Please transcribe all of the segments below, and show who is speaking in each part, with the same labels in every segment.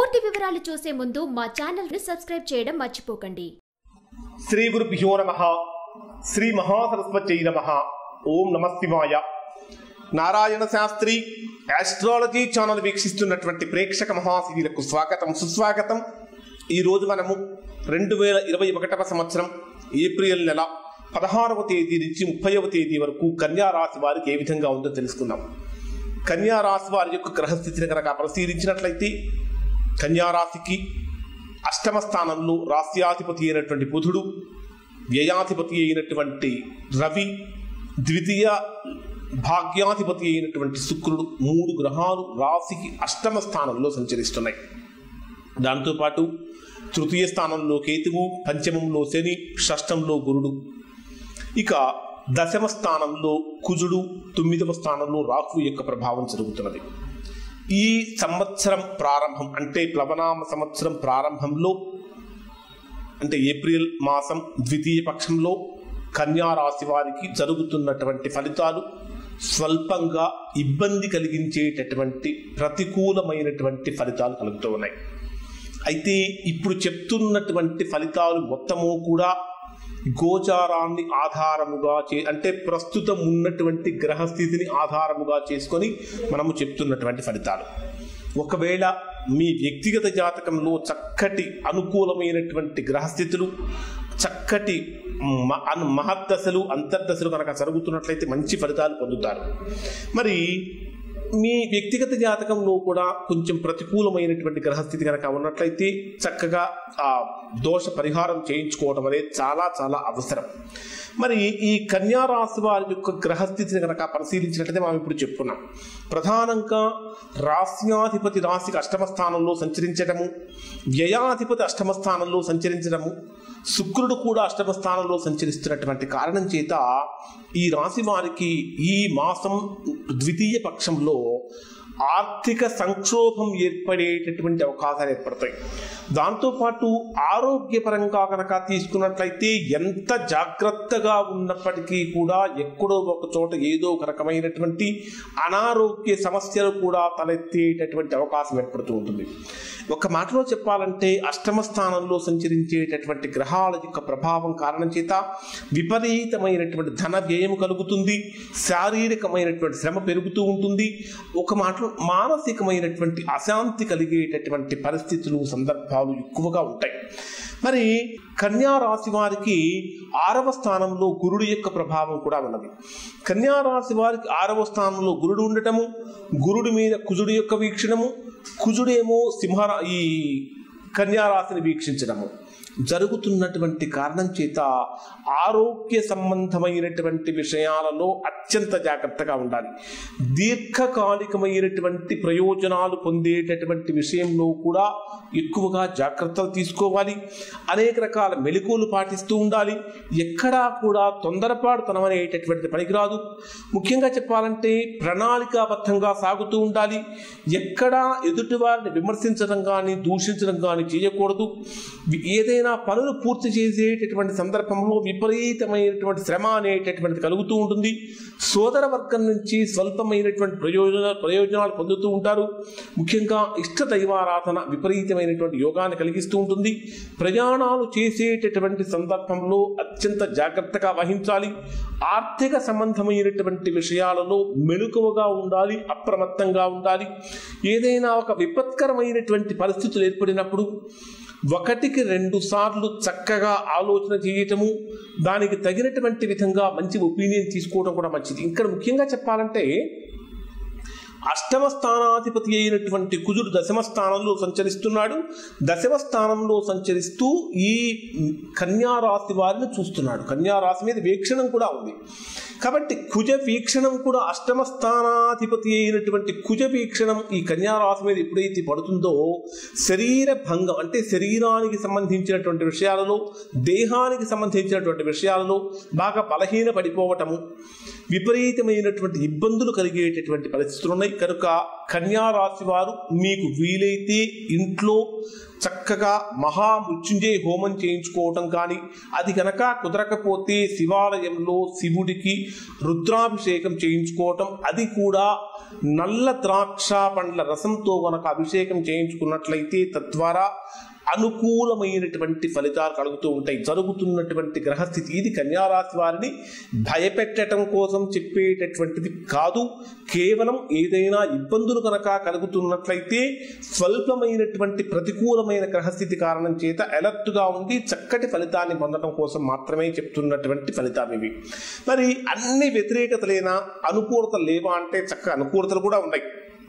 Speaker 1: పూర్తి వివరాలు చూసే ముందు మా ఛానల్ ని సబ్స్క్రైబ్ చేయడం మర్చిపోకండి
Speaker 2: శ్రీ గురుభ్యో నమ శ్రీ మహాసరస్వత్యై నమ ఓం నమ శివాయ నారాయణ శాస్త్రి ఆస్ట్రాలజీ ఛానల్ వీక్షిస్తున్నటువంటి ప్రేక్షక మహాశివులకు స్వాగతం సుస్వాగతం ఈరోజు మనము రెండు వేల ఇరవై ఒకటవ సంవత్సరం ఏప్రిల్ నెల పదహారవ తేదీ నుంచి ముప్పైవ తేదీ వరకు కన్యా రాశి వారికి ఏ విధంగా ఉందో తెలుసుకుందాం కన్యా రాశి వారి యొక్క గ్రహస్థితిని కనుక పరిశీలించినట్లయితే కన్యా రాశికి అష్టమ స్థానంలో రాస్యాధిపతి అయినటువంటి బుధుడు వ్యయాధిపతి అయినటువంటి రవి ద్వితీయ భాగ్యాధిపతి అయినటువంటి శుక్రుడు మూడు గ్రహాలు రాశికి అష్టమ స్థానంలో సంచరిస్తున్నాయి దాంతోపాటు తృతీయ స్థానంలో కేతువు పంచమంలో శని షష్టంలో గురుడు ఇక దశమ స్థానంలో కుజుడు తొమ్మిదవ స్థానంలో రాహు యొక్క ప్రభావం జరుగుతున్నది ఈ సంవత్సరం ప్రారంభం అంటే ప్లవనామ సంవత్సరం ప్రారంభంలో అంటే ఏప్రిల్ మాసం ద్వితీయ పక్షంలో కన్యా రాశి వారికి జరుగుతున్నటువంటి ఫలితాలు స్వల్పంగా ఇబ్బంది కలిగించేటటువంటి ప్రతికూలమైనటువంటి ఫలితాలు కలుగుతూ ఉన్నాయి అయితే ఇప్పుడు చెప్తున్నటువంటి ఫలితాలు మొత్తము కూడా గోచారాన్ని ఆధారముగా చే అంటే ప్రస్తుతం ఉన్నటువంటి గ్రహస్థితిని ఆధారముగా చేసుకొని మనము చెప్తున్నటువంటి ఫలితాలు ఒకవేళ మీ వ్యక్తిగత జాతకంలో చక్కటి అనుకూలమైనటువంటి గ్రహస్థితులు చక్కటి మ- అన్- మహద్దశలు అంతర్దశలు కనుక జరుగుతున్నట్లయితే మంచి ఫలితాలు పొందుతారు మరి మీ వ్యక్తిగత జాతకంలో కూడా కొంచెం ప్రతికూలమైనటువంటి గ్రహస్థితి కనుక ఉన్నట్లయితే చక్కగా ఆ దోష పరిహారం చేయించుకోవడం అనేది చాలా చాలా అవసరం మరి ఈ కన్యా రాశి వారి యొక్క గ్రహస్థితిని కనుక పరిశీలించినట్లయితే మనం ఇప్పుడు చెప్పుకున్నాం ప్రధానంగా రాస్యాధిపతి రాశికి అష్టమ స్థానంలో సంచరించడము వ్యయాధిపతి అష్టమ స్థానంలో సంచరించడము శుక్రుడు కూడా అష్టమ స్థానంలో సంచరిస్తున్నటువంటి కారణం చేత ఈ రాశి వారికి ఈ మాసం ద్వితీయ పక్షంలో ఆర్థిక సంక్షోభం ఏర్పడేటటువంటి అవకాశాలు ఏర్పడతాయి దాంతోపాటు ఆరోగ్యపరంగా కనుక తీసుకున్నట్లయితే ఎంత జాగ్రత్తగా ఉన్నప్పటికీ కూడా ఎక్కడో ఒక చోట ఏదో ఒక రకమైనటువంటి అనారోగ్య సమస్యలు కూడా తలెత్తేటటువంటి అవకాశం ఏర్పడుతూ ఉంటుంది ఒక మాటలో చెప్పాలంటే అష్టమ స్థానంలో సంచరించేటటువంటి గ్రహాల యొక్క ప్రభావం కారణం చేత విపరీతమైనటువంటి ధన వ్యయం కలుగుతుంది శారీరకమైనటువంటి శ్రమ పెరుగుతూ ఉంటుంది ఒక మాటలో మానసికమైనటువంటి అశాంతి కలిగేటటువంటి పరిస్థితులు సందర్భాలు ఎక్కువగా ఉంటాయి మరి కన్యా రాశి వారికి ఆరవ స్థానంలో గురుడు యొక్క ప్రభావం కూడా ఉన్నది కన్యా రాశి వారికి ఆరవ స్థానంలో గురుడు ఉండటము గురుడి మీద కుజుడు యొక్క వీక్షణము కుజుడేమో సింహ ఈ కన్యా రాశిని వీక్షించడము జరుగుతున్నటువంటి కారణం చేత ఆరోగ్య సంబంధమైనటువంటి విషయాలలో అత్యంత జాగ్రత్తగా ఉండాలి దీర్ఘకాలికమైనటువంటి ప్రయోజనాలు పొందేటటువంటి విషయంలో కూడా ఎక్కువగా జాగ్రత్తలు తీసుకోవాలి అనేక రకాల మెలకువలు పాటిస్తూ ఉండాలి ఎక్కడా కూడా తొందరపాటుతనం అనేటటువంటి పనికిరాదు ముఖ్యంగా చెప్పాలంటే ప్రణాళికాబద్ధంగా సాగుతూ ఉండాలి ఎక్కడా ఎదుటివారిని విమర్శించడం కానీ దూషించడం కానీ చేయకూడదు వి- ఏదైనా పనులు పూర్తి చేసేటటువంటి సందర్భంలో విపరీతమైనటువంటి శ్రమ అనేటటువంటిది కలుగుతూ ఉంటుంది సోదర వర్గం నుంచి స్వల్పమైనటువంటి ప్రయోజన ప్రయోజనాలు పొందుతూ ఉంటారు ముఖ్యంగా ఇష్ట దైవారాధన విపరీతమైనటువంటి యోగాన్ని కలిగిస్తూ ఉంటుంది ప్రయాణాలు చేసేటటువంటి సందర్భంలో అత్యంత జాగ్రత్తగా వహించాలి ఆర్థిక సంబంధమైనటువంటి విషయాలలో మెలకువగా ఉండాలి అప్రమత్తంగా ఉండాలి ఏదైనా ఒక విపత్కరమైనటువంటి పరిస్థితులు ఏర్పడినప్పుడు ఒకటికి రెండు సార్లు చక్కగా ఆలోచన చేయటము దానికి తగినటువంటి విధంగా మంచి ఒపీనియన్ తీసుకోవడం కూడా మంచిది ఇక్కడ ముఖ్యంగా చెప్పాలంటే అష్టమ స్థానాధిపతి అయినటువంటి కుజుడు దశమ స్థానంలో సంచరిస్తున్నాడు దశమ స్థానంలో సంచరిస్తూ ఈ కన్యా రాశి వారిని చూస్తున్నాడు కన్యా రాశి మీద వీక్షణం కూడా ఉంది కాబట్టి కుజ వీక్షణం కూడా అష్టమ స్థానాధిపతి అయినటువంటి కుజ వీక్షణం ఈ కన్యా రాశి మీద ఎప్పుడైతే పడుతుందో శరీర భంగం అంటే శరీరానికి సంబంధించినటువంటి విషయాలలో దేహానికి సంబంధించినటువంటి విషయాలలో బాగా బలహీన పడిపోవటము విపరీతమైనటువంటి ఇబ్బందులు కలిగేటటువంటి పరిస్థితులు ఉన్నాయి కనుక కన్యా రాశి వారు మీకు వీలైతే ఇంట్లో చక్కగా మహామృత్యుంజయ హోమం చేయించుకోవటం కానీ అది కనుక కుదరకపోతే శివాలయంలో శివుడికి రుద్రాభిషేకం చేయించుకోవటం అది కూడా నల్ల ద్రాక్ష పండ్ల రసంతో కనుక అభిషేకం చేయించుకున్నట్లయితే తద్వారా అనుకూలమైనటువంటి ఫలితాలు కలుగుతూ ఉంటాయి జరుగుతున్నటువంటి గ్రహస్థితి ఇది కన్యారాశి వారిని భయపెట్టడం కోసం చెప్పేటటువంటిది కాదు కేవలం ఏదైనా ఇబ్బందులు కనుక కలుగుతున్నట్లయితే స్వల్పమైనటువంటి ప్రతికూలమైన గ్రహస్థితి కారణం చేత అలర్ట్గా ఉండి చక్కటి ఫలితాన్ని పొందడం కోసం మాత్రమే చెప్తున్నటువంటి ఫలితం ఇవి మరి అన్ని వ్యతిరేకతలైన అనుకూలతలు లేవా అంటే చక్కగా అనుకూలతలు కూడా ఉన్నాయి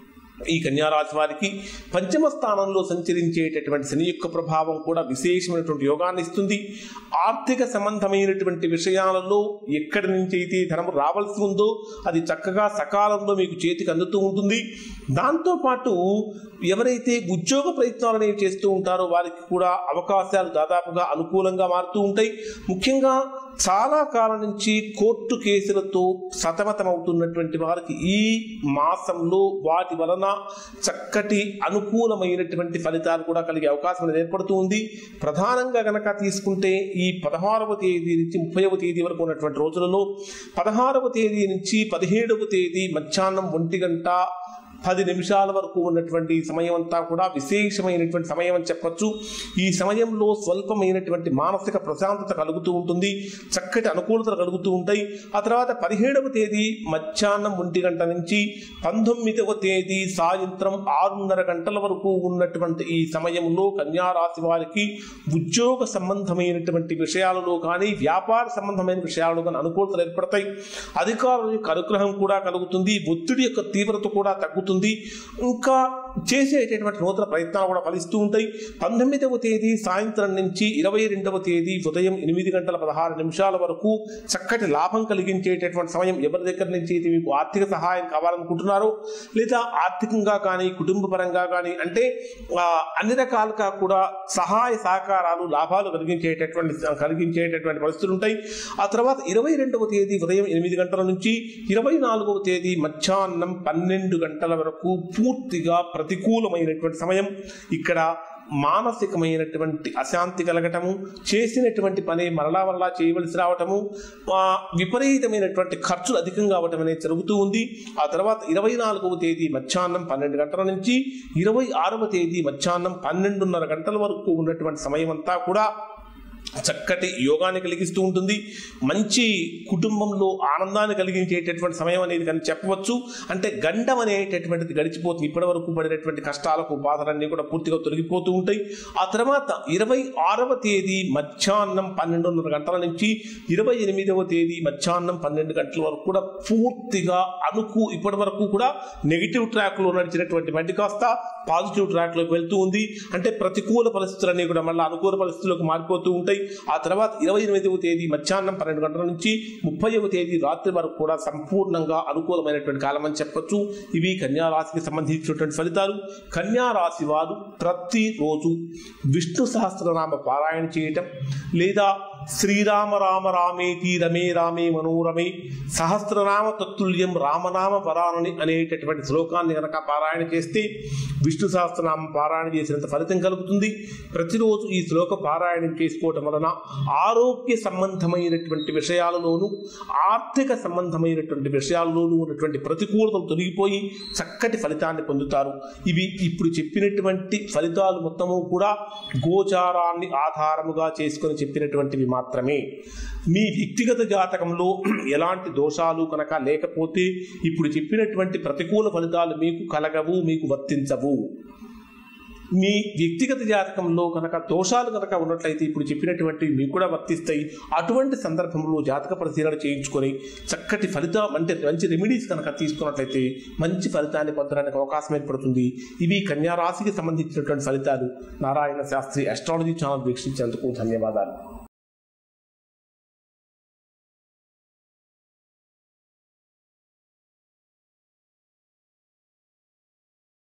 Speaker 2: ఈ కన్యారాశి వారికి పంచమ స్థానంలో సంచరించేటటువంటి శని యొక్క ప్రభావం కూడా విశేషమైనటువంటి యోగాన్ని ఇస్తుంది ఆర్థిక సంబంధమైనటువంటి విషయాలలో ఎక్కడి నుంచి అయితే ధనం రావాల్సి ఉందో అది చక్కగా సకాలంలో మీకు చేతికి అందుతూ ఉంటుంది దాంతోపాటు ఎవరైతే ఉద్యోగ ప్రయత్నాలు అనేవి చేస్తూ ఉంటారో వారికి కూడా అవకాశాలు దాదాపుగా అనుకూలంగా మారుతూ ఉంటాయి ముఖ్యంగా చాలా కాలం నుంచి కోర్టు కేసులతో సతమతమవుతున్నటువంటి వారికి ఈ మాసంలో వాటి వలన చక్కటి అనుకూలమైనటువంటి ఫలితాలు కూడా కలిగే అవకాశం అనేది ఏర్పడుతూ ఉంది ప్రధానంగా గనక తీసుకుంటే ఈ పదహారవ తేదీ నుంచి ముప్పైవ తేదీ వరకు ఉన్నటువంటి రోజులలో పదహారవ తేదీ నుంచి పదిహేడవ తేదీ మధ్యాహ్నం ఒంటి గంట పది నిమిషాల వరకు ఉన్నటువంటి సమయం అంతా కూడా విశేషమైనటువంటి సమయం అని చెప్పొచ్చు ఈ సమయంలో స్వల్పమైనటువంటి మానసిక ప్రశాంతత కలుగుతూ ఉంటుంది చక్కటి అనుకూలతలు కలుగుతూ ఉంటాయి ఆ తర్వాత పదిహేడవ తేదీ మధ్యాహ్నం ఒంటి గంట నుంచి పంతొమ్మిదవ తేదీ సాయంత్రం ఆరున్నర గంటల వరకు ఉన్నటువంటి ఈ సమయంలో కన్యా రాశి వారికి ఉద్యోగ సంబంధమైనటువంటి విషయాలలో కానీ వ్యాపార సంబంధమైన విషయాలలో కానీ అనుకూలతలు ఏర్పడతాయి అధికారుల యొక్క అనుగ్రహం కూడా కలుగుతుంది ఒత్తిడి యొక్క తీవ్రత కూడా తగ్గుతుంది ఇంకా చేసేటటువంటి నూతన ప్రయత్నాలు కూడా ఫలిస్తూ ఉంటాయి పంతొమ్మిదవ తేదీ సాయంత్రం నుంచి ఇరవై రెండవ తేదీ ఉదయం ఎనిమిది గంటల పదహారు నిమిషాల వరకు చక్కటి లాభం కలిగించేటటువంటి సమయం ఎవరి దగ్గర నుంచి అయితే మీకు ఆర్థిక సహాయం కావాలనుకుంటున్నారో లేదా ఆర్థికంగా కానీ కుటుంబ పరంగా కానీ అంటే ఆ, అన్ని రకాలుగా కూడా సహాయ సహకారాలు లాభాలు కలిగించేటటువంటి కలిగించేటటువంటి పరిస్థితులు ఉంటాయి ఆ తర్వాత ఇరవై రెండవ తేదీ ఉదయం ఎనిమిది గంటల నుంచి ఇరవై నాలుగవ తేదీ మధ్యాహ్నం పన్నెండు గంటల వరకు పూర్తిగా ప్రతికూలమైనటువంటి సమయం ఇక్కడ మానసికమైనటువంటి అశాంతి కలగటము చేసినటువంటి పని మరలా మరలా చేయవలసి రావటము ఆ, విపరీతమైనటువంటి ఖర్చులు అధికంగా అవటం అనేది జరుగుతూ ఉంది ఆ తర్వాత ఇరవై నాలుగవ తేదీ మధ్యాహ్నం పన్నెండు గంటల నుంచి ఇరవై ఆరవ తేదీ మధ్యాహ్నం పన్నెండున్నర గంటల వరకు ఉన్నటువంటి సమయం అంతా కూడా చక్కటి యోగాన్ని కలిగిస్తూ ఉంటుంది మంచి కుటుంబంలో ఆనందాన్ని కలిగించేటటువంటి సమయం అనేది కానీ చెప్పవచ్చు అంటే గండం అనేటటువంటిది గడిచిపోతుంది ఇప్పటి వరకు పడినటువంటి కష్టాలకు బాధలన్నీ కూడా పూర్తిగా తొలగిపోతూ ఉంటాయి ఆ తర్వాత ఇరవై ఆరవ తేదీ మధ్యాహ్నం పన్నెండున్నర గంటల నుంచి ఇరవై ఎనిమిదవ తేదీ మధ్యాహ్నం పన్నెండు గంటల వరకు కూడా పూర్తిగా అనుకు ఇప్పటి వరకు కూడా నెగిటివ్ ట్రాక్లో నడిచినటువంటి బండి కాస్త పాజిటివ్ ట్రాక్లోకి వెళ్తూ ఉంది అంటే ప్రతికూల పరిస్థితులన్నీ కూడా మళ్ళీ అనుకూల పరిస్థితులకు మారిపోతూ ఉంటాయి ఆ తర్వాత ఇరవై ఎనిమిదవ తేదీ మధ్యాహ్నం పన్నెండు గంటల నుంచి ముప్పైవ తేదీ రాత్రి వరకు కూడా సంపూర్ణంగా అనుకూలమైనటువంటి కాలం అని చెప్పొచ్చు ఇవి కన్యా రాశికి సంబంధించినటువంటి ఫలితాలు కన్యా రాశి వారు ప్రతిరోజు విష్ణు సహస్రనామ పారాయణ చేయటం లేదా శ్రీరామ రామ రామేతి రమే రామే మనోరమే సహస్రనామ తత్తుల్యం రామనామ పరాణని అనేటటువంటి శ్లోకాన్ని కనుక పారాయణ చేస్తే విష్ణు సహస్రనామం పారాయణ చేసినంత ఫలితం కలుగుతుంది ప్రతిరోజు ఈ శ్లోక పారాయణం చేసుకోవటం వలన ఆరోగ్య సంబంధమైనటువంటి విషయాలలోనూ ఆర్థిక సంబంధమైనటువంటి విషయాల్లోనూ ఉన్నటువంటి ప్రతికూలతలు తొలగిపోయి చక్కటి ఫలితాన్ని పొందుతారు ఇవి ఇప్పుడు చెప్పినటువంటి ఫలితాలు మొత్తము కూడా గోచారాన్ని ఆధారముగా చేసుకొని చెప్పినటువంటివి మాత్రమే మీ వ్యక్తిగత జాతకంలో ఎలాంటి దోషాలు కనుక లేకపోతే ఇప్పుడు చెప్పినటువంటి ప్రతికూల ఫలితాలు మీకు కలగవు మీకు వర్తించవు మీ వ్యక్తిగత జాతకంలో కనుక దోషాలు కనుక ఉన్నట్లయితే ఇప్పుడు చెప్పినటువంటి మీకు కూడా వర్తిస్తాయి అటువంటి సందర్భంలో జాతక పరిశీలన చేయించుకొని చక్కటి ఫలితం అంటే మంచి రెమెడీస్ కనుక తీసుకున్నట్లయితే మంచి ఫలితాన్ని పొందడానికి అవకాశం ఏర్పడుతుంది ఇవి కన్యా రాశికి సంబంధించినటువంటి ఫలితాలు నారాయణ శాస్త్రి అస్ట్రాలజీ ఛానల్ వీక్షించేందుకు ధన్యవాదాలు